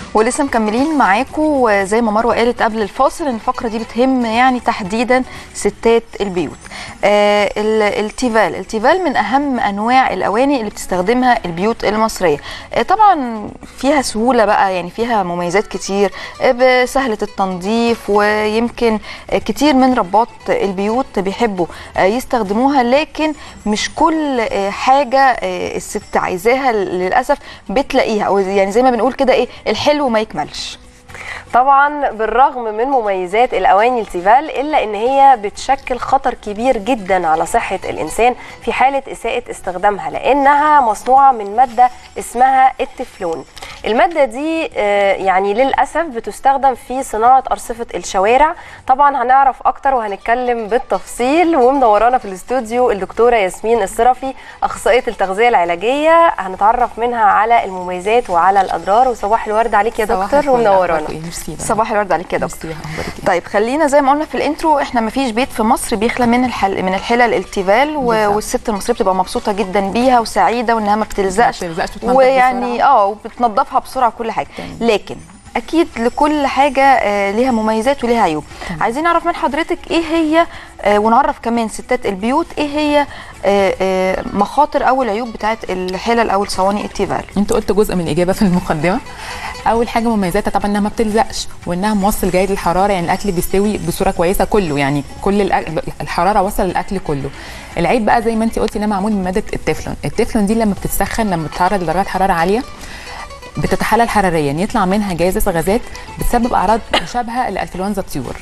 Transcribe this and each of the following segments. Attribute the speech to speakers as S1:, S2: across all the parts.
S1: ولسه مكملين معاكم زي ما مروه قالت قبل الفاصل ان الفقره دي بتهم يعني تحديدا ستات البيوت آه ال- التيفال التيفال من اهم انواع الاواني اللي بتستخدمها البيوت المصريه آه طبعا فيها سهوله بقى يعني فيها مميزات كتير آه سهله التنظيف ويمكن آه كتير من رباط البيوت بيحبوا آه يستخدموها لكن مش كل آه حاجه آه الست عايزاها للاسف بتلاقيها او يعني زي ما بنقول كده ايه الحلو ما يكملش
S2: طبعا بالرغم من مميزات الاواني التيفال الا ان هي بتشكل خطر كبير جدا على صحه الانسان في حاله اساءه استخدامها لانها مصنوعه من ماده اسمها التفلون الماده دي آه، يعني للاسف بتستخدم في صناعه ارصفه الشوارع طبعا هنعرف اكتر وهنتكلم بالتفصيل ومنورانا في الاستوديو الدكتوره ياسمين الصرفي اخصائيه التغذيه العلاجيه هنتعرف منها على المميزات وعلى الاضرار وصباح الورد عليك يا
S3: صباح
S2: دكتور
S3: الفل،
S2: ومنورانا
S3: أخباركم إيه؟ ميرسي بقى.
S1: صباح الورد عليك يا دكتور
S3: ميرسي، أخبارك إيه؟
S1: طيب خلينا زي ما قلنا في الانترو احنا ما فيش بيت في مصر بيخلى من الحل من الحلل التيفال و...
S3: بالظبط.
S1: والست المصريه بتبقى مبسوطه جدا بيها وسعيده وانها ما بتلزقش
S3: ما بتلزقش وتنضف
S1: ويعني
S3: بسرعة.
S1: اه وبتنضفها بسرعه وكل حاجه
S3: تمام.
S1: لكن اكيد لكل حاجه آه، ليها مميزات وليها عيوب عايزين نعرف من حضرتك ايه هي آه، ونعرف كمان ستات البيوت ايه هي آه، آه، مخاطر او العيوب بتاعت الحلل او الصواني التيفال
S3: انت قلت جزء من الاجابه في المقدمه اول حاجه مميزاتها طبعا انها ما بتلزقش وانها موصل جيد للحراره يعني الاكل بيستوي بصوره كويسه كله يعني كل الأكل الحراره وصل للاكل كله العيب بقى زي ما انت قلتي انها معمول من ماده التeflon التeflon دي لما بتتسخن لما بتتعرض لدرجات حراره عاليه بتتحلل حراريا يطلع منها جازس غازات بتسبب اعراض مشابهه لانفلونزا الطيور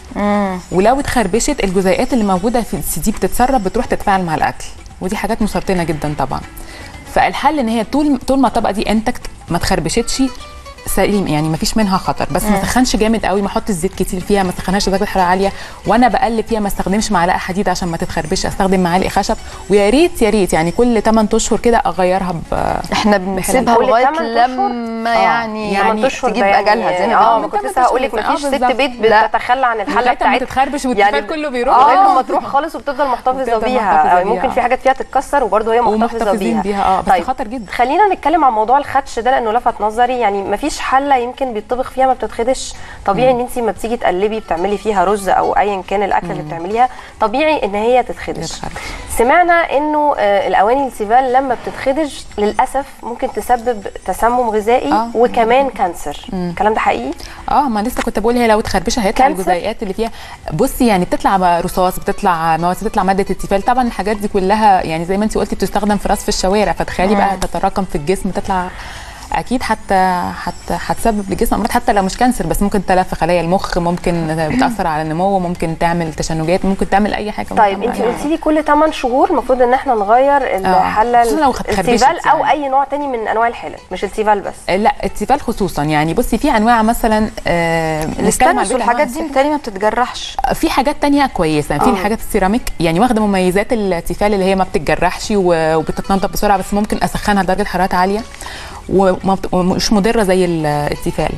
S3: ولو اتخربشت الجزيئات اللي موجوده في السي دي بتتسرب بتروح تتفاعل مع الاكل ودي حاجات مسرطنه جدا طبعا فالحل ان هي طول طول ما الطبقه دي انتكت ما تخربشتش سليم يعني ما فيش منها خطر بس ما سخنش جامد قوي ما احطش زيت كتير فيها ما سخنهاش لدرجه حراره عاليه وانا بقلب فيها ما استخدمش معلقه حديد عشان ما تتخربش استخدم معالق خشب ويا ريت يا ريت يعني كل 8 اشهر كده اغيرها ب
S1: احنا بنسيبها
S2: كل
S1: لغايه
S2: تمن أشهر؟
S1: لما
S3: آه،
S1: يعني,
S3: يعني
S1: يعني
S2: أشهر
S1: تجيب
S2: ده يعني-
S1: اجلها زي ما
S2: اه
S1: بنقول.
S2: ما كنت
S3: من
S2: لسه هقول لك
S3: تمن
S2: مفيش
S3: أشهر.
S2: ست
S3: آه،
S2: بيت
S1: لا.
S2: بتتخلى عن الحله
S3: لغاية ما
S2: بتاعتها
S3: تتخربش والتيفال كله بيروح.
S2: لغايه
S3: آه.
S2: ما تروح خالص وبتفضل محتفظه
S3: بتفضل
S2: بيها
S3: محتفظة
S2: ممكن
S3: بيها.
S2: في حاجات فيها تتكسر وبرده هي محتفظه
S3: ومحتفظين
S2: بيها
S3: بيها اه بس خطر جدا
S2: خلينا نتكلم عن موضوع الخدش ده لانه لفت نظري يعني مفيش حله يمكن بيطبخ فيها ما بتتخدش طبيعي ان انت ما بتيجي تقلبي بتعملي فيها رز او ايا كان الاكله اللي بتعمليها طبيعي ان هي تتخدش
S3: تتخدش.
S2: سمعنا انه آه، الاواني التيفال لما بتتخدش للاسف ممكن تسبب تسمم غذائي
S3: آه.
S2: وكمان كانسر الكلام ده حقيقي
S3: اه ما لسه كنت بقول هي لو اتخربشه هيطلع
S2: كانسر؟
S3: الجزيئات اللي فيها بصي يعني بتطلع رصاص بتطلع مواد بتطلع ماده التيفال طبعا الحاجات دي كلها يعني زي ما انت قلتي بتستخدم في رصف الشوارع فتخيلي بقى تتراكم في الجسم تطلع اكيد حتى حتى هتسبب للجسم امراض حتى لو مش كانسر بس ممكن تلف في خلايا المخ ممكن بتاثر على النمو ممكن تعمل تشنجات ممكن تعمل اي حاجه
S2: طيب
S3: ممكن
S2: انت
S3: يعني.
S2: قلتي لي كل 8 شهور المفروض ان احنا نغير الحله
S3: خصوصاً لو خربشت
S2: التيفال او
S3: يعني.
S2: اي نوع تاني من انواع الحلل مش التيفال بس
S3: لا التيفال خصوصا يعني بصي في انواع مثلا آه نتكلم عن
S1: الاستانس
S3: بقية
S1: والحاجات
S3: أنواع
S1: دي متهيألي ما بتتجرحش
S3: في حاجات تانية كويسة في
S1: آه.
S3: الحاجات السيراميك يعني واخدة مميزات التيفال اللي هي ما بتتجرحش و- وبتتنضف بسرعة بس ممكن أسخنها لدرجة حرارة عالية وما بت- ومش مضرة زي ال- التيفال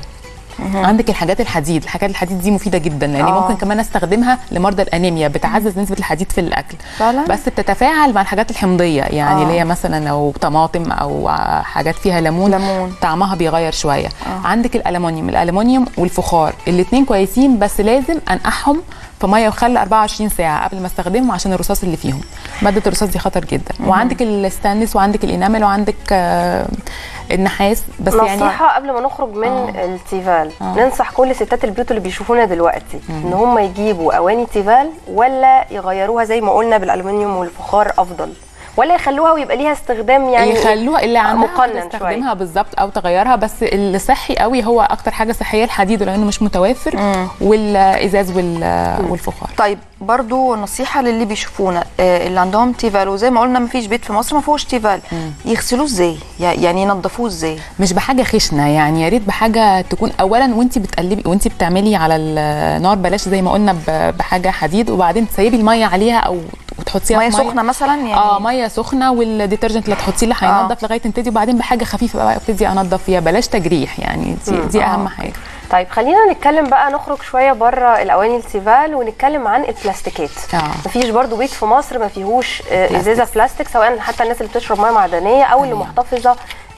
S3: عندك الحاجات الحديد الحاجات الحديد دي مفيده جدا لان
S1: آه.
S3: ممكن كمان استخدمها لمرضى الانيميا بتعزز نسبه الحديد في الاكل
S1: فعلا؟
S3: بس بتتفاعل مع الحاجات الحمضيه يعني
S1: آه.
S3: اللي هي مثلا لو طماطم او حاجات فيها ليمون
S1: ليمون.
S3: طعمها بيغير شويه آه. عندك الالومنيوم الالومنيوم والفخار الاثنين كويسين بس لازم انقعهم في ميه وخل 24 ساعه قبل ما استخدمهم عشان الرصاص اللي فيهم ماده الرصاص دي خطر جدا وعندك الستانلس وعندك الانامل وعندك آه النحاس بس يعني
S2: نصيحة قبل ما نخرج من
S3: آه.
S2: التيفال
S3: آه.
S2: ننصح كل ستات البيوت اللي بيشوفونا دلوقتي ان هم يجيبوا اواني تيفال ولا يغيروها زي ما قلنا بالالومنيوم والفخار افضل ولا يخلوها ويبقى ليها استخدام يعني
S3: يخلوها اللي عندها
S2: مقنن
S3: تستخدمها بالظبط او تغيرها بس اللي صحي قوي هو اكتر حاجه صحيه الحديد لانه مش متوفر
S1: مم.
S3: والازاز وال- والفخار
S1: طيب برضو نصيحه للي بيشوفونا آه، اللي عندهم تيفال وزي ما قلنا ما فيش بيت في مصر ما فيهوش تيفال يغسلوه ازاي يع- يعني ينضفوه ازاي
S3: مش بحاجه خشنه يعني يا ريت بحاجه تكون اولا وانت بتقلبي وانت بتعملي على النار بلاش زي ما قلنا ب- بحاجه حديد وبعدين تسيبي الميه عليها او وتحطيها
S1: ميه
S3: في
S1: سخنه مثلا يعني
S3: اه ميه سخنه والديترجنت اللي هتحطيه اللي هينضف لغايه تنتدي وبعدين بحاجه خفيفه بقى ابتدي انضف فيها بلاش تجريح يعني دي,
S2: مم.
S3: دي
S1: آه.
S3: اهم حاجه
S2: طيب خلينا نتكلم بقى نخرج شويه بره الاواني التيفال ونتكلم عن البلاستيكات
S3: اه
S2: مفيش برضو بيت في مصر ما فيهوش آه،
S3: بلاستيك.
S2: ازازه بلاستيك سواء حتى الناس اللي بتشرب ميه معدنيه او اللي محتفظه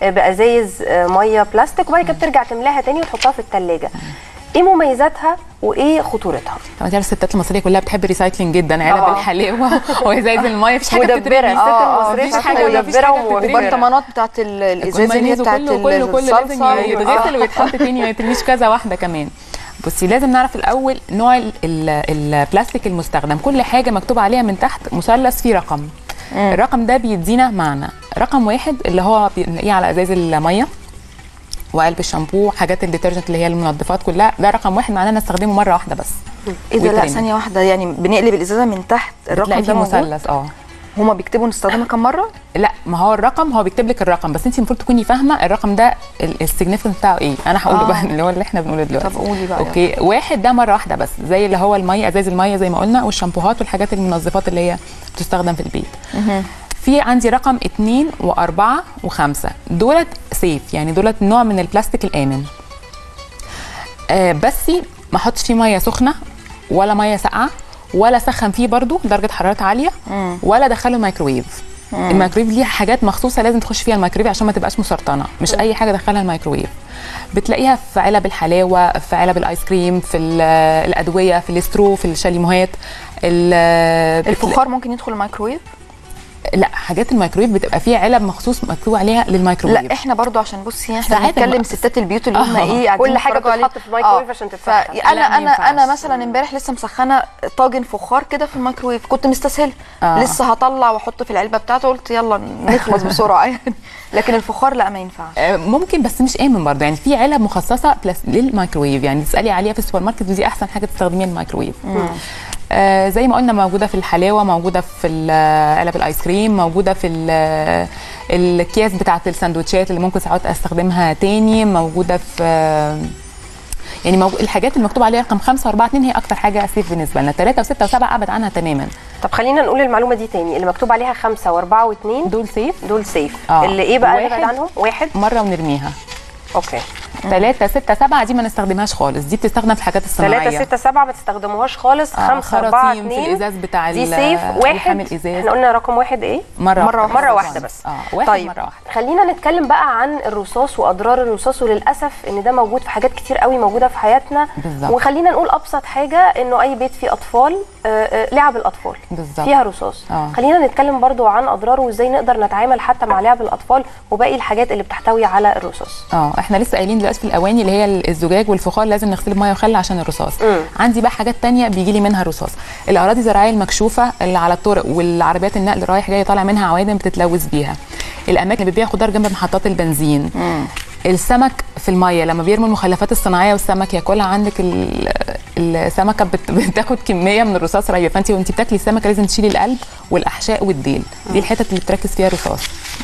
S2: آه، بازايز آه، ميه بلاستيك وبعد كده بترجع تملاها تاني وتحطها في الثلاجه ايه مميزاتها وايه خطورتها
S3: طبعا تعرف الستات المصريه كلها بتحب الريسايكلينج جدا علب
S2: طبعا.
S3: الحلاوه وازاز الميه مفيش حاجه
S2: مدبره
S3: بتترمي.
S2: الست
S1: آه،
S2: المصريه
S3: مفيش
S2: ست
S3: حاجة- مفيش
S2: مدبره
S3: حاجة
S2: وموفره
S3: بتترمي.
S1: البرطمانات بتاعت ال- الازاز اللي هي
S3: المايونيز
S1: بتاعت
S3: كله
S1: ال-
S3: كله كله لازم
S1: الصلصه
S3: يتغسل ويتحط تاني ما يترميش كذا واحده كمان بصي لازم نعرف الاول نوع ال- ال- البلاستيك المستخدم كل حاجه مكتوب عليها من تحت مثلث فيه رقم الرقم ده بيدينا معنى رقم واحد اللي هو بنلاقيه على ازاز الميه وعلب الشامبو حاجات الديترجنت اللي هي المنظفات كلها ده رقم واحد معناه نستخدمه مره واحده بس
S1: ايه ده لا
S3: ويترمي.
S1: ثانيه واحده يعني بنقلب الازازه من تحت الرقم
S3: تلاقي
S1: ده
S3: فيه
S1: موجود
S3: مثلث اه
S1: هما بيكتبوا نستخدمها كم مره
S3: لا ما هو الرقم هو بيكتب لك الرقم بس انت المفروض تكوني فاهمه الرقم ده السيجنيفيكانس بتاعه ايه انا هقوله
S1: آه.
S3: بقى اللي هو اللي احنا بنقوله دلوقتي
S1: طب قولي بقى
S3: اوكي واحد ده مره واحده بس زي اللي هو الميه ازاز الميه زي ما قلنا والشامبوهات والحاجات المنظفات اللي هي بتستخدم في البيت في عندي رقم اتنين واربعه وخمسه دولت سيف يعني دولت نوع من البلاستيك الامن آه بس ما احطش فيه ميه سخنه ولا ميه ساقعه ولا سخن فيه برضو درجه حراره عاليه ولا دخله مايكرويف الميكرويف ليه حاجات مخصوصه لازم تخش فيها الميكرويف عشان ما تبقاش مسرطنه مش اي حاجه دخلها الميكرويف بتلاقيها في علب الحلاوه في علب الايس كريم في ال- الادويه في الاسترو في الشاليموهات ال-
S1: الفخار ممكن يدخل الميكرويف
S3: لا حاجات الميكرويف بتبقى فيها علب مخصوص مكتوب عليها للميكرويف
S1: لا احنا برضو عشان بصي احنا
S3: ساعات
S1: بنتكلم
S3: الم-
S1: ستات البيوت اللي هم
S3: آه.
S1: ايه قاعدين
S2: كل حاجة
S1: يتفرجوا عليه.
S2: بتتحط في الميكرويف عشان تتسخن.
S1: فانا
S3: لا، ما
S1: انا
S3: ينفعش.
S1: انا مثلا امبارح لسه مسخنه طاجن فخار كده في الميكرويف كنت مستسهله
S3: آه.
S1: لسه هطلع واحط في العلبه بتاعته قلت يلا نخلص بسرعه يعني لكن الفخار لا ما ينفعش
S3: آه، ممكن بس مش امن برضه يعني في علب مخصصه بلس للميكرويف يعني تسالي عليها في السوبر ماركت ودي احسن حاجه تستخدميها الميكرويف آه زي ما قلنا موجوده في الحلاوه موجوده في ال- علب الايس كريم موجوده في ال- الاكياس بتاعه السندوتشات اللي ممكن ساعات استخدمها تاني موجوده في آه، يعني موجود الحاجات اللي مكتوب عليها رقم 5 و4 2 هي اكتر حاجه سيف بالنسبه لنا 3 و6 و7 ابعد عنها تماما
S2: طب خلينا نقول المعلومه دي تاني اللي مكتوب عليها خمسة واربعة واثنين
S3: دول سيف
S2: دول سيف
S3: آه.
S2: اللي ايه بقى نبعد
S3: واحد.
S2: عنهم واحد
S3: مره ونرميها
S2: اوكي
S3: 3 6 7 دي ما نستخدمهاش خالص دي بتستخدم في الحاجات الصناعيه
S2: ثلاثة ستة سبعة ما تستخدموهاش خالص
S3: آه،
S2: خمسة أربعة
S3: خراطيم في
S2: اتنين
S3: الازاز بتاع
S2: دي
S3: ال-
S2: سيف واحد
S3: الحامل ازاز
S2: احنا قلنا رقم واحد ايه؟
S3: مره
S1: مرة
S3: واحده
S2: مرة
S3: بس.
S2: واحدة بس.
S3: اه واحد
S1: طيب.
S3: مره واحده
S2: خلينا نتكلم بقى عن الرصاص واضرار الرصاص وللاسف ان ده موجود في حاجات كتير قوي موجوده في حياتنا
S3: بالظبط.
S2: وخلينا نقول ابسط حاجه انه اي بيت فيه اطفال آه، آه، لعب الاطفال
S3: بالظبط.
S2: فيها رصاص
S3: آه.
S2: خلينا نتكلم برضو عن اضراره وازاي نقدر نتعامل حتى مع لعب الاطفال وباقي الحاجات اللي بتحتوي على الرصاص
S3: اه احنا لسه قايلين دلوقتي في الاواني اللي هي الزجاج والفخار لازم نغسله بميه وخل عشان الرصاص
S2: مم.
S3: عندي بقى حاجات تانية بيجي لي منها رصاص الاراضي الزراعيه المكشوفه اللي على الطرق والعربيات النقل رايح جاي طالع منها عوادم بتتلوث بيها الاماكن اللي بتبيع خضار جنب محطات البنزين السمك في الميه لما بيرموا المخلفات الصناعيه والسمك ياكلها عندك ال- السمكه بت- بتاخد كميه من الرصاص رهيبه فانت وانت بتاكلي السمكه لازم تشيلي القلب والاحشاء والديل دي الحتت اللي بتركز فيها الرصاص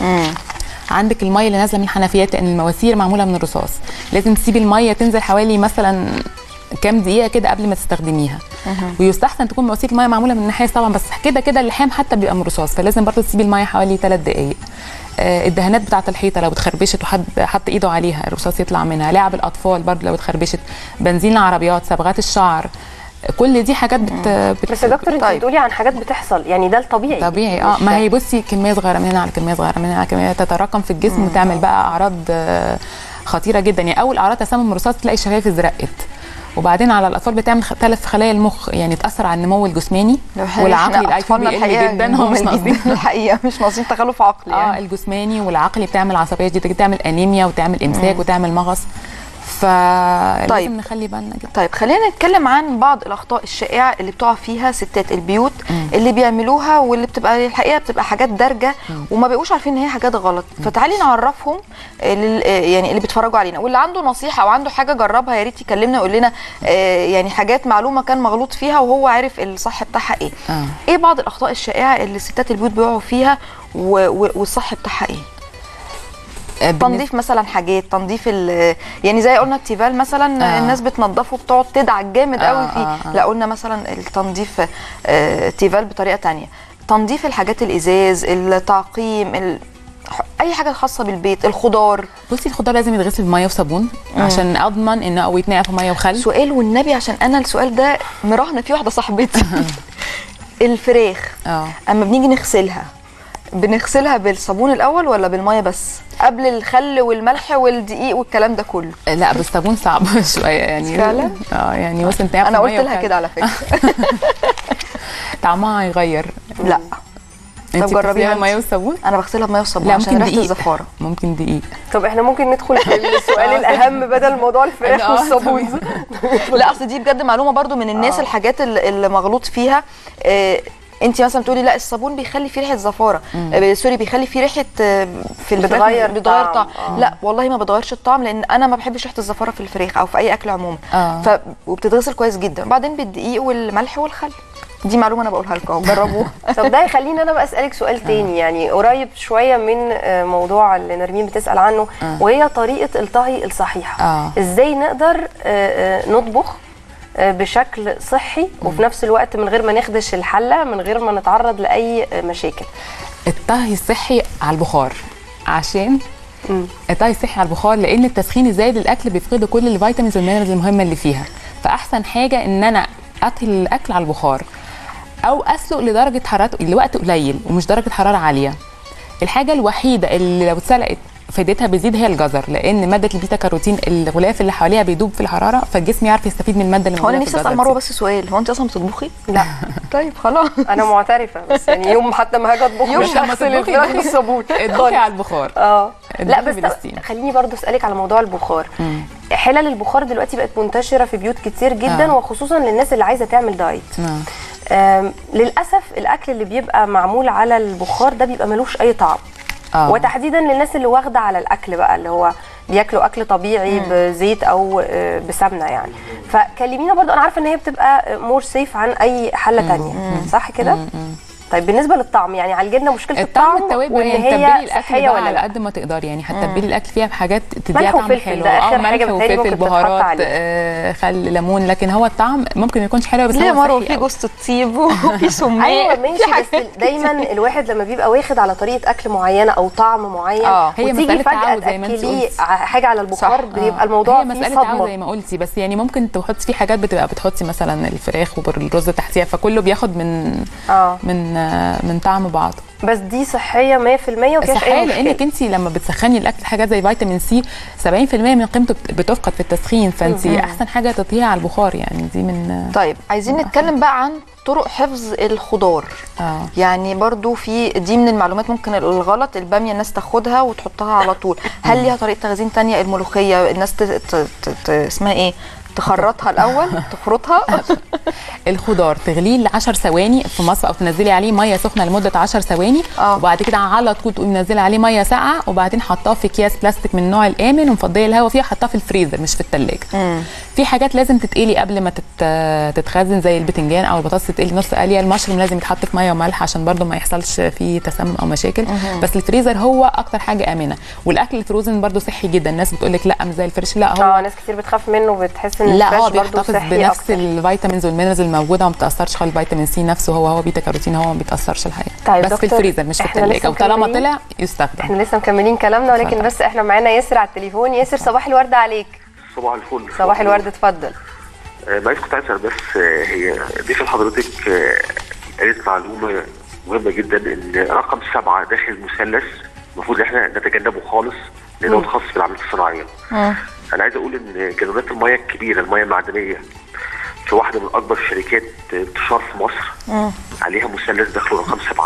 S3: عندك الميه اللي نازله من الحنفيات لان المواسير معموله من الرصاص لازم تسيبي الميه تنزل حوالي مثلا كام دقيقه كده قبل ما تستخدميها ويستحسن تكون مواسير الميه معموله من النحاس طبعا بس كده كده اللحام حتى بيبقى من الرصاص فلازم برضه تسيبي الميه حوالي 3 دقائق آه، الدهانات بتاعه الحيطه لو اتخربشت وحد حط ايده عليها الرصاص يطلع منها لعب الاطفال برضه لو اتخربشت بنزين العربيات صبغات الشعر كل دي حاجات بت, بت
S2: بس يا دكتور انت
S1: طيب.
S2: بتقولي عن حاجات بتحصل يعني ده الطبيعي
S3: طبيعي اه
S2: مش-
S3: ما هي بصي كميه صغيره من هنا على كميه صغيره من هنا على كميه تتراكم في الجسم وتعمل بقى اعراض آه، خطيره جدا يعني اول اعراض تسمم الرصاص تلاقي الشفايف ازرقت وبعدين على الاطفال بتعمل خ- تلف في خلايا المخ يعني تاثر على النمو الجسماني والعقلي الايكيو بيقل جدا هم مش ناقصين
S1: الحقيقه مش ناقصين تخلف عقلي
S3: اه
S1: يعني.
S3: الجسماني والعقلي بتعمل عصبيه جدا تعمل انيميا وتعمل امساك وتعمل مغص فلازم
S1: طيب.
S3: نخلي بالنا جدا
S1: طيب خلينا نتكلم عن بعض الاخطاء الشائعه اللي بتقع فيها ستات البيوت اللي بيعملوها واللي بتبقى الحقيقه بتبقى حاجات دارجه وما بيبقوش عارفين ان هي حاجات غلط فتعالي نعرفهم آه، لل- آه، يعني اللي بيتفرجوا علينا واللي عنده نصيحه او عنده حاجه جربها يا ريت يكلمنا ويقول لنا آه، يعني حاجات معلومه كان مغلوط فيها وهو عارف الصح بتاعها ايه
S3: آه.
S1: ايه بعض الاخطاء الشائعه اللي ستات البيوت بيقعوا فيها و- و- والصح بتاعها ايه
S3: آه، بالنسبة-
S1: تنظيف مثلا حاجات تنظيف ال يعني زي قلنا التيفال مثلا
S3: آه.
S1: آه. الناس بتنظفه بتقعد تدعك جامد
S3: آه،
S1: قوي فيه
S3: آه، آه.
S1: لا قلنا مثلا التنظيف آه تيفال بطريقه تانية تنظيف الحاجات الازاز التعقيم ال... اي حاجه خاصه بالبيت الخضار
S3: بصي الخضار لازم يتغسل بميه وصابون عشان اضمن انه او يتنقع في ميه وخل
S1: سؤال والنبي عشان انا السؤال ده مراهنه فيه واحده صاحبتي الفراخ
S3: اه
S1: اما بنيجي نغسلها بنغسلها بالصابون الاول ولا بالميه بس قبل الخل والملح والدقيق والكلام ده كله
S3: لا بالصابون صعب شويه يعني
S1: فعلا؟
S3: اه يعني بص انت
S1: انا قلت لها كده على فكره
S3: طعمها هيغير
S1: لا
S3: انت
S1: طب جربيها
S3: بتغسليها
S1: انت.
S3: ميه والصابون
S1: انا بغسلها بميه وصابون
S3: لا
S1: عشان
S3: ممكن
S1: ريحه
S3: دقيق
S1: الزفاره
S3: ممكن دقيق
S2: طب احنا ممكن ندخل في السؤال الاهم بدل موضوع الفراخ
S3: آه،
S2: والصابون
S1: لا اصل دي بجد معلومه برضو من الناس
S2: آه.
S1: الحاجات اللي اللي مغلوط فيها آه انت مثلا بتقولي لا الصابون بيخلي فيه ريحه زفاره آه سوري بيخلي فيه ريحه آه في الفراخ
S2: بتغير
S1: بتغير
S2: طعم.
S1: طعم
S2: آه.
S1: لا والله ما بتغيرش الطعم لان انا ما بحبش ريحه الزفاره في الفراخ او في اي اكل عموما
S3: آه.
S1: ف وبتتغسل كويس جدا وبعدين بالدقيق والملح والخل دي معلومه انا بقولها لكم اهو جربوها
S2: طب ده يخليني انا بقى اسالك سؤال تاني يعني قريب شويه من آه، موضوع اللي نرمين بتسال عنه وهي طريقه الطهي الصحيحه
S3: آه.
S2: ازاي نقدر آه، آه، نطبخ آه، بشكل صحي وفي نفس الوقت من غير ما نخدش الحله من غير ما نتعرض لاي آه، مشاكل
S3: الطهي الصحي على البخار عشان
S2: مم.
S3: الطهي الصحي على البخار لان التسخين الزايد للاكل بيفقد كل الفيتامينز والمينرالز المهمه اللي فيها فاحسن حاجه ان انا اطهي الاكل على البخار او اسلق لدرجه حرارته لوقت قليل ومش درجه حراره عاليه الحاجه الوحيده اللي لو اتسلقت فايدتها بتزيد هي الجزر لان ماده البيتا كاروتين الغلاف اللي حواليها بيدوب في الحراره فالجسم يعرف يستفيد من الماده اللي
S1: هو انا
S3: موجوده في
S1: نفسي اسال
S3: الجزر
S1: مروه
S3: دي.
S1: بس سؤال هو انت اصلا بتطبخي
S2: لا
S1: طيب خلاص
S2: انا معترفه بس يعني يوم حتى ما هاجي اطبخ
S1: يوم
S2: مش
S3: لما
S2: هغسل
S3: تطبخي
S2: الفراخ
S3: اطبخي-
S2: بالصابون
S3: اطبخي على البخار
S2: اه لا
S3: اطبخي
S2: بس
S3: بالستيم.
S2: خليني برضو اسالك على موضوع البخار حلل البخار دلوقتي بقت منتشره في بيوت كتير جدا
S3: آه.
S2: وخصوصا للناس اللي عايزه تعمل دايت
S3: نعم.
S2: آم، للاسف الاكل اللي بيبقى معمول على البخار ده بيبقى ملوش اي طعم
S3: آه.
S2: وتحديدا للناس اللي واخده على الاكل بقى اللي هو بياكلوا اكل طبيعي بزيت او آه، بسمنه يعني فكلمينا برضو انا عارفه ان هي بتبقى مور سيف عن اي حله تانية صح كده طيب بالنسبه للطعم يعني عالجنا مشكله
S3: الطعم
S2: الطعم
S3: التوابل
S2: وان
S3: يعني تتبلي
S2: هي
S3: الاكل
S2: صحيه
S3: بقى
S2: ولا
S3: على
S2: لا
S3: قد ما تقدري يعني هتتبلي الاكل فيها بحاجات تديها
S2: ملح
S3: طعم
S2: وفلفل،
S3: حلو
S2: ده آخر
S3: اه
S2: حاجة
S3: ملح
S2: بتهيألي
S3: وفلفل
S2: ممكن تتحط
S3: بهارات
S2: عليه.
S3: آه خل ليمون لكن هو الطعم ممكن ما يكونش حلو بس
S1: ليه يا
S3: هو
S1: مروه
S3: صحي
S1: في
S3: أوي.
S1: جوز الطيب وفي سماق
S2: ايوه ماشي
S1: في حاجات
S2: بس دايما الواحد لما بيبقى واخد على طريقه اكل معينه او طعم معين
S1: آه،
S3: هي
S2: وتيجي
S3: مسألة
S2: فجاه
S3: تعود زي ما انت
S2: تاكليه
S3: قلتي.
S2: ع- حاجه على البخار
S1: صح،
S2: بيبقى
S3: آه.
S2: الموضوع
S3: هي
S2: فيه
S3: مسألة تعود
S2: صدمه
S3: زي ما قلتي بس يعني ممكن تحطي في حاجات بتبقى بتحطي مثلا الفراخ والرز تحتيها فكله بياخد من
S2: اه
S3: من آه، من طعم بعض
S2: بس دي صحيه 100% ومفيهاش
S3: صحيح
S2: اي
S3: لانك
S2: مشكله
S3: انت لما بتسخني الاكل حاجات زي فيتامين سي 70% من قيمته بت- بتفقد في التسخين فانت احسن حاجه تطهيها على البخار يعني دي من
S1: طيب عايزين نتكلم بقى عن طرق حفظ الخضار
S3: اه
S1: يعني برضو في دي من المعلومات ممكن الغلط الباميه الناس تاخدها وتحطها على طول هل ليها طريقه تخزين تانية الملوخيه الناس ت... ت... ت... ت... اسمها ايه تخرطها الاول تخرطها
S3: الخضار تغليه ل 10 ثواني في مصفى او تنزلي عليه ميه سخنه لمده 10 ثواني
S1: آه.
S3: وبعد كده على طول تقومي منزله عليه ميه ساقعه وبعدين حطاه في اكياس بلاستيك من النوع الامن ومفضيه الهواء فيها حطاه في الفريزر مش في الثلاجه في حاجات لازم تتقلي قبل ما تت... تتخزن زي البتنجان او البطاطس تتقلي نص قليه المشروم لازم يتحط في ميه وملح عشان برده ما يحصلش فيه تسمم او مشاكل بس الفريزر هو اكتر حاجه امنه والاكل الفروزن برده صحي جدا الناس بتقول لك لا مش زي الفريش لا هو
S2: اه ناس كتير بتخاف منه وبتحس ان
S3: لا هو
S2: الفريش برضه
S3: بيحتفظ
S2: صحي
S3: بنفس
S2: اكتر
S3: الفيتامينز والمينرالز الموجوده وما بتاثرش خالص الفيتامين سي نفسه هو هو بيتا كاروتين هو ما بيتاثرش الحقيقه
S2: طيب
S3: بس في
S2: دكتور،
S3: الفريزر مش في
S2: إحنا لسه
S3: الثلاجه وطالما
S2: مكملين؟
S3: طلع يستخدم
S2: احنا لسه مكملين كلامنا ولكن
S3: اتفضل.
S2: بس احنا معانا ياسر على التليفون ياسر صباح الورد عليك
S4: صباح الفل
S2: صباح الورد اتفضل
S4: آه، معلش كنت عايز اسال بس آه، هي ضيف حضرتك آه، قالت معلومه مهمه جدا ان رقم سبعه داخل المثلث المفروض احنا نتجنبه خالص لانه متخصص في العمليات الصناعيه. انا عايز اقول ان جالونات المياه الكبيره المياه المعدنيه في واحده من اكبر شركات انتشار في مصر عليها مثلث داخله رقم سبعه.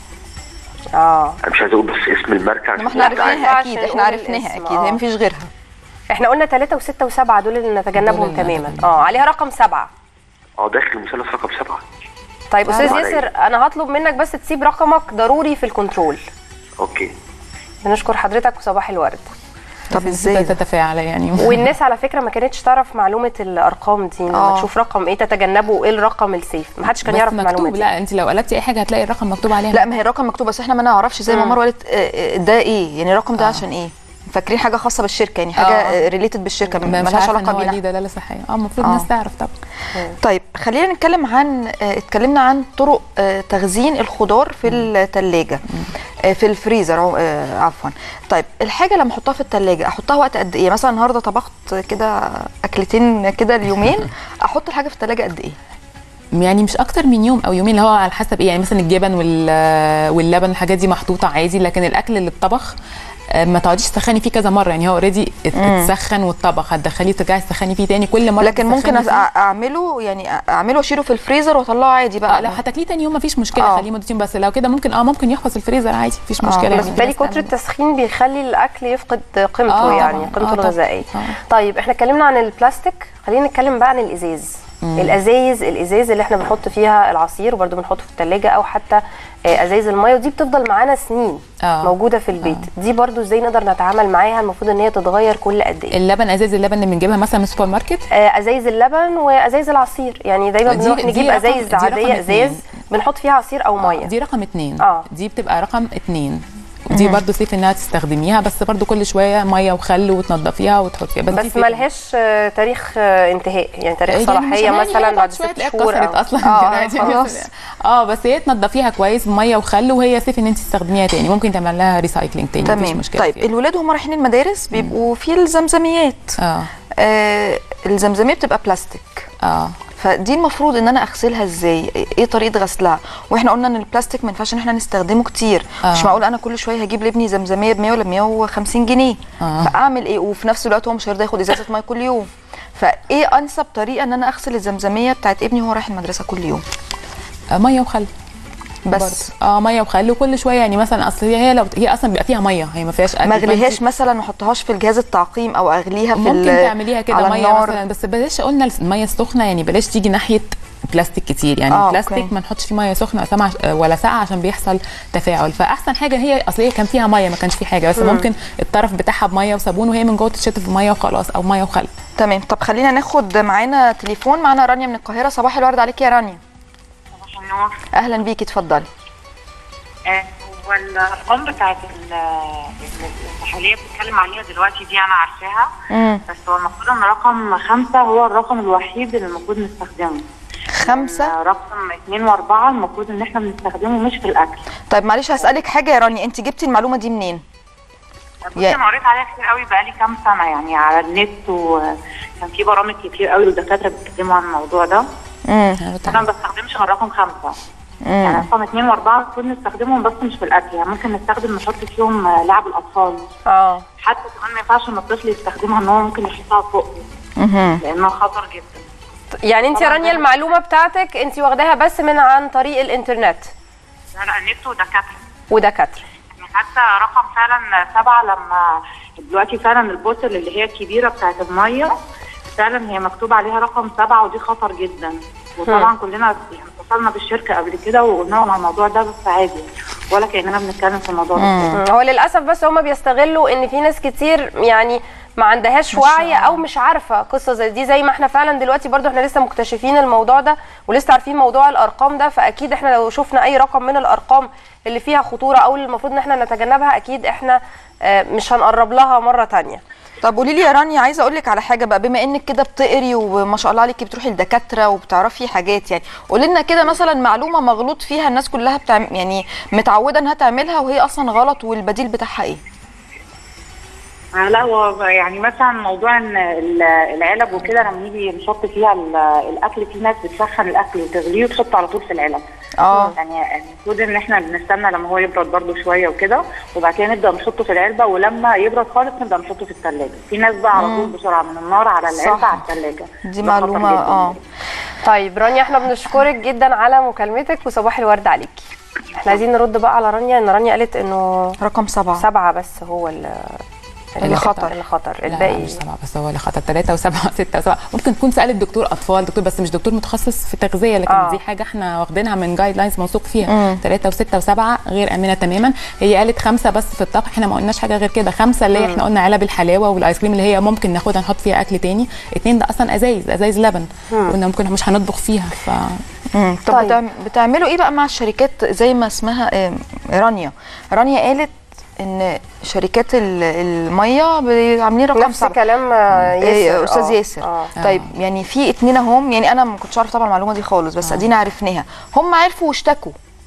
S2: اه
S4: انا مش عايز اقول بس اسم الماركه
S1: ما احنا
S2: لا،
S1: عرفناها
S2: ينفعش
S1: اكيد
S2: نقول
S1: احنا عرفناها
S2: الاسم،
S1: اكيد
S2: آه.
S1: هي مفيش غيرها
S2: احنا قلنا ثلاثة وستة وسبعة دول اللي نتجنبهم
S3: دول اللي
S2: تماما
S3: نتجنبهم.
S2: اه عليها رقم سبعة
S4: اه داخل المثلث رقم سبعه.
S2: طيب استاذ
S4: عليا.
S2: ياسر انا هطلب منك بس تسيب رقمك ضروري في الكنترول
S4: اوكي.
S2: بنشكر حضرتك وصباح الورد
S1: طب ازاي ده؟
S3: تتفاعل يعني
S2: والناس على فكره ما كانتش تعرف معلومه الارقام دي لما
S1: آه.
S2: تشوف رقم ايه تتجنبه وايه الرقم السيف ما حدش كان
S3: بس
S2: يعرف المعلومه
S3: مكتوب
S2: دي
S3: لا انت لو قلبتي اي حاجه هتلاقي الرقم مكتوب عليها
S1: لا ما هي الرقم مكتوب بس احنا ما نعرفش زي ما مروه قالت آه، آه، ده ايه يعني الرقم ده عشان ايه فاكرين حاجه خاصه بالشركه يعني حاجه
S3: آه.
S1: ريليتد بالشركه
S3: ما
S1: مالهاش
S3: مش عارفه ان
S1: علاقه
S3: هو
S1: بينا
S3: ليه دلاله صحيه اه المفروض
S1: آه.
S3: الناس تعرف طبعا
S1: طيب خلينا نتكلم عن آه، اتكلمنا عن طرق آه، تخزين الخضار في الثلاجه في الفريزر عو- آه، عفوا طيب الحاجه لما احطها في الثلاجه احطها وقت قد ايه مثلا النهارده طبخت كده اكلتين كده اليومين احط الحاجه في الثلاجه قد ايه
S3: يعني مش اكتر من يوم او يومين اللي هو على حسب ايه يعني مثلا الجبن وال- واللبن الحاجات دي محطوطه عادي لكن الاكل اللي اتطبخ آه، ما تقعديش تسخني فيه كذا مره يعني هو اوريدي اتسخن واتطبخ هتدخليه ترجعي تسخني فيه تاني كل مره
S1: لكن ممكن
S3: تسخني
S1: أس-
S3: فيه-
S1: اعمله يعني اعمله واشيله في الفريزر واطلعه عادي
S3: اه
S1: بقى
S3: لو هتاكليه تاني يوم مفيش مشكله
S1: آه.
S3: خليه مدتين بس لو كده ممكن اه ممكن يحفظ الفريزر عادي مفيش مشكله
S1: بس
S3: يعني
S2: بس
S3: في
S2: بالتالي
S3: ناس
S2: كتر
S3: تعمل-
S2: التسخين بيخلي الاكل يفقد قيمته
S3: آه
S2: يعني
S3: طبعاً.
S2: قيمته
S3: آه طبعاً.
S2: الغذائيه
S3: آه.
S2: طيب احنا اتكلمنا عن البلاستيك خلينا نتكلم بقى عن الازاز الازايز الازاز اللي احنا بنحط فيها العصير وبرده بنحطه في الثلاجه او حتى آه، ازايز الميه ودي بتفضل معانا سنين
S3: آه.
S2: موجوده في البيت دي برده ازاي نقدر نتعامل معاها المفروض ان هي تتغير كل قد ايه
S3: اللبن ازاز اللبن اللي بنجيبها مثلا من السوبر ماركت
S2: آه، ازايز اللبن وازايز العصير يعني دايما
S3: دي-
S2: بنروح
S3: دي
S2: نجيب
S3: رقم-
S2: ازايز
S3: دي رقم
S2: عاديه ازاز
S3: اتنين.
S2: بنحط فيها عصير او ميه
S3: دي رقم اتنين
S2: آه.
S3: دي بتبقى رقم اتنين ودي برضو سيف انها تستخدميها بس برضو كل شويه ميه وخل وتنضفيها وتحطيها بس, دي
S2: بس
S3: سيف-
S2: ملهاش آه، تاريخ آه، انتهاء يعني تاريخ
S3: يعني
S2: صلاحيه
S3: مش هنعمل
S2: مثلا
S3: هي
S2: بعد
S3: شوية
S2: ست
S3: تلاقيها
S2: شهور
S3: اتكسرت
S2: أو-
S3: اصلا
S1: آه،
S3: يعني
S1: خلاص.
S3: اه بس هي تنضفيها كويس بميه وخل وهي سيف ان انت تستخدميها تاني ممكن تعمل لها ريسايكلينج تاني مفيش
S1: تمام
S3: مشكله
S1: طيب
S3: فيها.
S1: الولاد هم رايحين المدارس بيبقوا في الزمزميات
S3: اه
S1: آه الزمزميه بتبقى بلاستيك
S3: اه
S1: فدي المفروض ان انا اغسلها ازاي ايه طريقه غسلها واحنا قلنا ان البلاستيك ما ينفعش ان احنا نستخدمه كتير
S3: آه.
S1: مش معقول انا كل شويه هجيب لابني زمزميه ب 100 ولا ب 150 جنيه
S3: آه.
S1: فاعمل ايه وفي نفس الوقت هو مش هيرضى ياخد ازازه ميه كل يوم فايه انسب طريقه ان انا اغسل الزمزميه بتاعت ابني وهو رايح المدرسه كل يوم
S3: آه، ميه وخل
S1: بس
S3: برضو. اه ميه وخل وكل شويه يعني مثلا اصل هي هي لو هي اصلا بيبقى فيها ميه هي ما فيهاش اكل
S1: ما
S3: فأنت-
S1: اغليهاش مثلا ما احطهاش في الجهاز التعقيم او اغليها في
S3: ممكن
S1: ال-
S3: تعمليها كده
S1: على
S3: ميه
S1: النار.
S3: مثلا بس بلاش قلنا الميه السخنه يعني بلاش تيجي ناحيه بلاستيك كتير يعني
S1: آه،
S3: البلاستيك
S1: أوكي.
S3: ما نحطش فيه ميه سخنه ولا سمع- ولا ساقعه عشان بيحصل تفاعل فاحسن حاجه هي اصل هي كان فيها ميه ما كانش فيه حاجه بس ممكن الطرف بتاعها بميه وصابون وهي من جوه تتشطف بميه وخلاص او ميه وخل
S1: تمام طب خلينا ناخد معانا تليفون معانا رانيا من القاهره صباح الورد عليك يا رانيا
S5: صباح النور
S1: اهلا بيكي اتفضلي
S5: آه، هو الارقام بتاعت ال- التحاليل بتتكلم عليها دلوقتي دي انا عارفاها
S1: امم
S5: بس هو المفروض ان رقم خمسة هو الرقم الوحيد اللي المفروض نستخدمه
S1: خمسة
S5: آه، رقم اثنين واربعة المفروض ان احنا بنستخدمه مش في الاكل
S1: طيب معلش هسألك حاجة يا رانيا انت جبتي المعلومة دي منين؟
S5: بصي
S1: يا-
S5: انا قريت عليها كتير قوي بقالي كام سنة يعني على النت وكان في برامج كتير قوي والدكاترة بيتكلموا عن الموضوع ده
S1: امم
S5: انا ما بستخدمش غير رقم خمسة يعني رقم اثنين واربعة المفروض نستخدمهم بس مش في الاكل يعني ممكن نستخدم نحط فيهم آه، لعب الاطفال
S2: اه
S5: حتى كمان ما ينفعش ان الطفل يستخدمها ان هو ممكن يحطها فوق لانها خطر جدا
S2: يعني انت يا
S5: طبعاً
S2: رانيا
S5: ده-
S2: المعلومه بتاعتك انت واخداها بس من عن طريق الانترنت
S5: لا لا النت ودكاتره
S2: ودكاتره
S5: يعني حتى رقم فعلا سبعه لما دلوقتي فعلا البوتل اللي هي الكبيره بتاعت الميه فعلا هي مكتوب عليها رقم سبعه ودي خطر جدا وطبعا كلنا يعني اتصلنا بالشركه قبل كده وقلنا لهم على الموضوع ده بس عادي ولا كاننا بنتكلم في الموضوع ده
S2: مم. هو للاسف بس هم بيستغلوا ان في ناس كتير يعني ما عندهاش وعي او مش عارفه قصه زي دي زي ما احنا فعلا دلوقتي برضو احنا لسه مكتشفين الموضوع ده ولسه عارفين موضوع الارقام ده فاكيد احنا لو شفنا اي رقم من الارقام اللي فيها خطوره او اللي المفروض ان احنا نتجنبها اكيد احنا آه، مش هنقرب لها مره تانية
S1: طب قولي لي يا رانيا عايزة اقول لك على حاجة بقى بما انك كده بتقري وما شاء الله عليكي بتروحي لدكاترة وبتعرفي حاجات يعني قولي لنا كده مثلا معلومة مغلوط فيها الناس كلها بتعم يعني متعودة انها تعملها وهي اصلا غلط والبديل بتاعها ايه؟
S5: آه، لا هو يعني مثلا موضوع ان ال- العلب وكده لما نيجي نحط فيها ال- الاكل في ناس بتسخن الاكل وتغليه وتحطه على طول في العلب
S1: اه
S5: يعني المفروض ان احنا بنستنى لما هو يبرد برده شويه وكده وبعد كده نبدا نحطه في العلبه ولما يبرد خالص نبدا نحطه في الثلاجه في ناس بقى على طول بسرعه من النار على العلبه
S1: صح.
S5: على الثلاجه
S1: دي معلومة اه
S2: طيب رانيا احنا بنشكرك جدا على مكالمتك وصباح الورد عليكي احنا عايزين نرد بقى على رانيا ان رانيا قالت انه
S1: رقم سبعة
S2: سبعة بس هو ال-
S1: اللي خطر.
S2: اللي خطر
S3: لا لا
S2: الباقي
S3: مش سبعة بس هو اللي خطر ثلاثة وسبعة ستة وسبعة ممكن تكون سألت دكتور أطفال دكتور بس مش دكتور متخصص في التغذية لكن
S2: آه.
S3: آه. دي حاجة احنا واخدينها من جايد لاينز موثوق فيها ثلاثة وستة وسبعة غير آمنة تماما هي قالت خمسة بس في الطبخ احنا ما قلناش حاجة غير كده خمسة اللي هي احنا قلنا علب الحلاوة والآيس كريم اللي هي ممكن ناخدها نحط فيها أكل تاني اتنين ده أصلا أزايز أزايز لبن قلنا ممكن مش هنطبخ فيها ف
S1: مم. طب
S2: طيب.
S1: طيب. بتعملوا ايه بقى مع الشركات زي ما اسمها آم، رانيا رانيا قالت ان شركات ال- الميه بي- عاملين رقم
S2: نفس
S1: سبعة
S2: كلام آه،
S1: إيه،
S2: ياسر
S1: استاذ
S2: آه.
S1: ياسر
S2: آه.
S1: طيب يعني في اتنين اهم يعني انا ما كنتش عارفه طبعا المعلومه دي خالص بس ادينا عرفناها هم عرفوا واشتكوا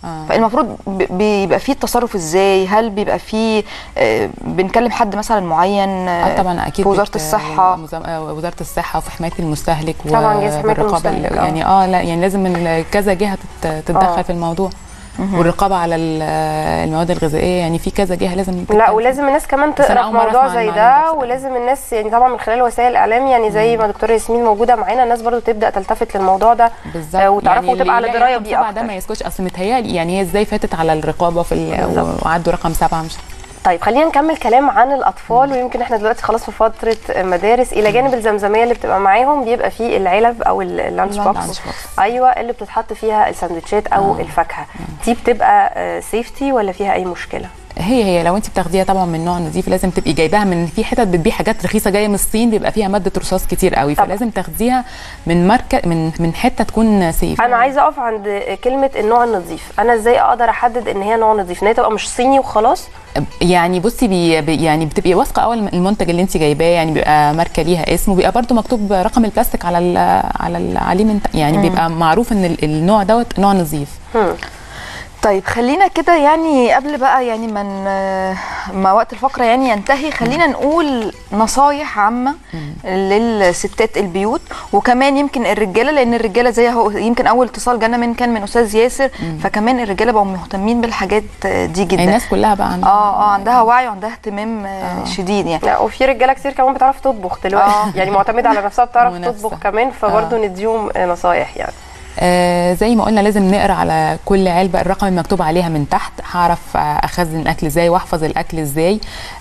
S3: آه.
S1: فالمفروض ب- بيبقى فيه التصرف ازاي هل بيبقى فيه آه، بنكلم حد مثلا معين آه،
S3: اه طبعا اكيد
S1: في وزاره
S3: بت-
S1: الصحه
S3: مزا- آه، وزاره الصحه وفي حمايه المستهلك
S2: طبعاً جهاز حماية
S3: والرقابة ال-
S2: المستهلك، آه.
S3: يعني اه لا يعني لازم ال- كذا جهه تت- تتدخل
S2: آه.
S3: في الموضوع والرقابه على ال- المواد الغذائيه يعني في كذا جهه لازم
S2: لا
S3: تتكلم.
S2: ولازم الناس كمان
S3: بس أنا
S2: تقرا في
S3: أول مرة
S2: موضوع
S3: أسمع
S2: زي
S3: المعلومة
S2: ده
S3: بصراحة.
S2: ولازم الناس يعني طبعا من خلال وسائل الاعلام يعني زي ما دكتوره ياسمين موجوده معانا الناس برضو تبدا تلتفت للموضوع ده
S3: بالظبط
S2: آه، وتعرفوا
S3: اللي
S2: وتبقى على
S3: يلاقي
S2: درايه
S3: رقم
S2: بيه
S3: سبعة ده
S2: اكتر
S3: ما يسكتش اصل متهيألي يعني هي ازاي فاتت على الرقابه في ال-
S2: بالظبط.
S3: وعدوا رقم سبعه مش
S2: طيب خلينا نكمل كلام عن الاطفال ويمكن احنا دلوقتي خلاص في فتره مدارس الى جانب الزمزميه اللي بتبقى معاهم بيبقى فيه العلب او ال- اللانش
S3: اللانش
S2: بوكس
S3: بوكس.
S2: ايوه اللي بتتحط فيها السندوتشات او الفاكهه دي بتبقى سيفتي ولا فيها اي مشكله
S3: هي هي لو انت بتاخديها طبعا من نوع نظيف لازم تبقي جايباها من في حتت بتبيع حاجات رخيصه جايه من الصين بيبقى فيها ماده رصاص كتير قوي
S2: طبعا.
S3: فلازم تاخديها من ماركه من من حته تكون سيف
S2: انا عايزه اقف عند كلمه النوع النظيف انا ازاي اقدر احدد ان هي نوع نظيف ان هي تبقى مش صيني وخلاص
S3: يعني بصي بي بي- يعني بتبقي واثقه اول المنتج اللي انت جايباه يعني بيبقى ماركه ليها اسم وبيبقى برده مكتوب رقم البلاستيك على ال على ال عليه من يعني بيبقى معروف ان ال- النوع دوت نوع نظيف
S2: هم.
S1: طيب خلينا كده يعني قبل بقى يعني من ما وقت الفقره يعني ينتهي خلينا نقول نصايح عامه للستات البيوت وكمان يمكن الرجاله لان الرجاله زي هو يمكن اول اتصال جانا من كان من استاذ ياسر فكمان الرجاله بقوا مهتمين بالحاجات دي جدا
S3: الناس كلها بقى عندها
S1: اه اه عندها وعي وعندها اهتمام آه. شديد يعني
S2: لا وفي رجاله كتير كمان بتعرف تطبخ دلوقتي
S1: آه.
S2: يعني معتمده على نفسها بتعرف
S3: منافسة.
S2: تطبخ كمان فبرضه نديهم نصايح يعني
S3: آه زي ما قلنا لازم نقرا على كل علبه الرقم المكتوب عليها من تحت هعرف آه، اخزن الاكل ازاي واحفظ الاكل ازاي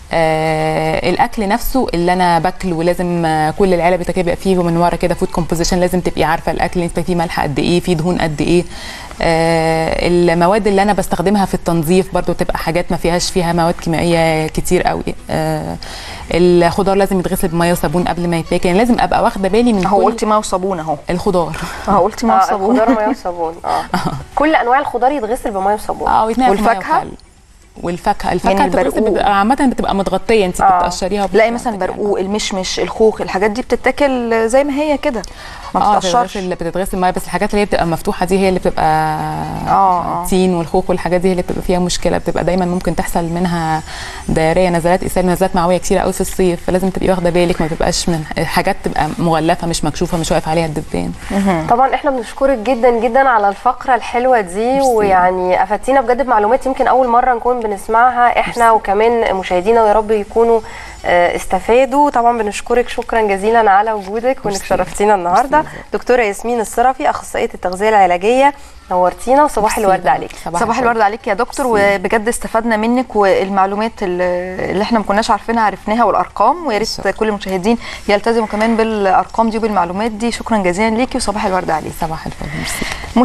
S3: آه الاكل نفسه اللي انا باكله ولازم آه كل العلب بتاعتي يبقى فيه من ورا كده فود كومبوزيشن لازم تبقي عارفه الاكل اللي انت فيه ملح قد ايه فيه دهون قد ايه آه المواد اللي انا بستخدمها في التنظيف برضو تبقى حاجات ما فيهاش فيها مواد كيميائيه كتير قوي آه الخضار لازم يتغسل بميه وصابون قبل ما يتاكل يعني لازم ابقى واخده بالي من
S1: اهو
S3: كل
S1: قلتي ميه وصابون اهو
S3: الخضار
S1: اهو قلتي ميه
S2: اه
S1: وصابون
S2: الخضار ميه وصابون اه كل انواع الخضار يتغسل بميه وصابون
S3: اه ويتنقع في مية
S1: والفاكهة؟
S3: وخل. والفاكهه الفاكهه
S1: يعني
S3: يعني
S1: البرقوق.
S3: بتبقى عامه بتبقى متغطيه انت
S2: آه.
S3: بتقشريها
S1: تلاقي مثلا برقوق المشمش الخوخ الحاجات دي بتتاكل زي ما هي كده ما
S3: اه
S1: بتتقشرش
S3: اللي بتتغسل ميه بس الحاجات اللي هي بتبقى مفتوحه دي هي اللي بتبقى
S1: آه.
S3: تين والخوخ والحاجات دي هي اللي بتبقى فيها مشكله بتبقى دايما ممكن تحصل منها دايريه نزلات اسهال نزلات معويه كتير قوي في الصيف فلازم تبقي واخده بالك ما تبقاش من حاجات تبقى مغلفه مش مكشوفه مش واقف عليها الدبان
S2: طبعا احنا بنشكرك جدا جدا على الفقره الحلوه دي
S3: ميرسي.
S2: ويعني افدتينا بجد بمعلومات يمكن اول مره نكون بنسمعها احنا وكمان مشاهدينا ويا رب يكونوا آه، استفادوا طبعا بنشكرك شكرا جزيلا على وجودك وانك
S3: ميرسي.
S2: شرفتينا النهارده
S3: ميرسي.
S2: دكتوره ياسمين الصرفي اخصائيه التغذيه العلاجيه نورتينا وصباح
S3: ميرسي.
S2: الورد عليك
S1: صباح الورد عليك يا دكتور وبجد استفدنا منك والمعلومات اللي اللي احنا ما كناش عارفينها عرفناها والارقام ويا ريت
S3: شكراً.
S1: كل المشاهدين يلتزموا كمان بالارقام دي وبالمعلومات دي شكرا جزيلا ليكي وصباح الورد عليك
S3: صباح الفل ميرسي